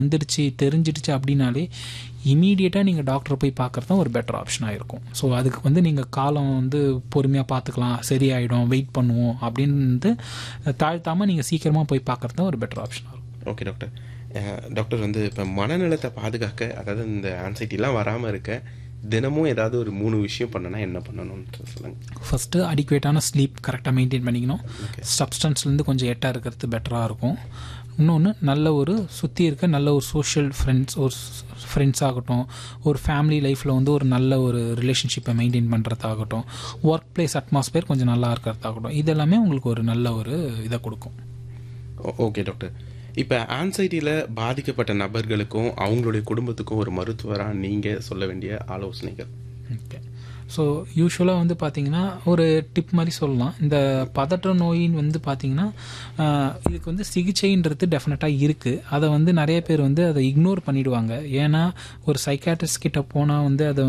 வந்துடுச்சு தெரிஞ்சிடுச்சு அப்படின்னாலே இமீடியட்டாக நீங்கள் டாக்டரை போய் பார்க்குறது தான் ஒரு பெட்டர் ஆப்ஷனாக இருக்கும் ஸோ அதுக்கு வந்து நீங்கள் காலம் வந்து பொறுமையாக பார்த்துக்கலாம் சரியாயிடும் வெயிட் பண்ணுவோம் அப்படின்னு தாழ்த்தாமல் நீங்கள் சீக்கிரமாக போய் பார்க்குறது தான் ஒரு பெட்டர் ஆப்ஷனாக இருக்கும் ஓகே டாக்டர் அஹ், டாக்டர் வந்து இப்போ மனநலத்தை பாதுகாக்க அதாவது இந்த ஆன்சைட்டிலாம் வராமல் இருக்க தினமும் ஏதாவது ஒரு மூணு விஷயம் பண்ணனா என்ன பண்ணணும்னு சொல்லுங்கள் ஃபஸ்ட்டு அடிக்குவேட்டான ஸ்லீப் கரெக்டாக மெயின்டைன் பண்ணிக்கணும் சப்ஸ்டன்ஸ்லேருந்து கொஞ்சம் எட்டாக இருக்கிறது பெட்டராக இருக்கும் இன்னொன்று நல்ல ஒரு சுற்றி இருக்க நல்ல ஒரு சோஷியல் ஃப்ரெண்ட்ஸ் ஒரு ஃப்ரெண்ட்ஸ் ஆகட்டும் ஒரு ஃபேமிலி லைஃப்பில் வந்து ஒரு நல்ல ஒரு ரிலேஷன்ஷிப்பை மெயின்டைன் பண்ணுறதாகட்டும் ஒர்க் பிளேஸ் அட்மாஸ்பியர் கொஞ்சம் நல்லா இருக்கிறதாகட்டும் இதெல்லாமே உங்களுக்கு ஒரு நல்ல ஒரு இதை கொடுக்கும் ஓ- ஓகே டாக்டர் இப்போ ஆன்சைட்டியில் பாதிக்கப்பட்ட நபர்களுக்கும் அவங்களுடைய குடும்பத்துக்கும் ஒரு மருத்துவராக நீங்கள் சொல்ல வேண்டிய ஆலோசனைகள் ஓகே ஸோ யூஸ்வலாக வந்து பார்த்தீங்கன்னா ஒரு டிப் மாதிரி சொல்லலாம் இந்த பதற்ற நோயின்னு வந்து பார்த்தீங்கன்னா ஆஹ், இதுக்கு வந்து சிகிச்சைன்றது டெஃபினட்டாக இருக்குது அதை வந்து நிறைய பேர் வந்து அதை இக்னோர் பண்ணிடுவாங்க ஏன்னா ஒரு சைக்காட்ரிஸ்ட் கிட்ட போனால் வந்து அதை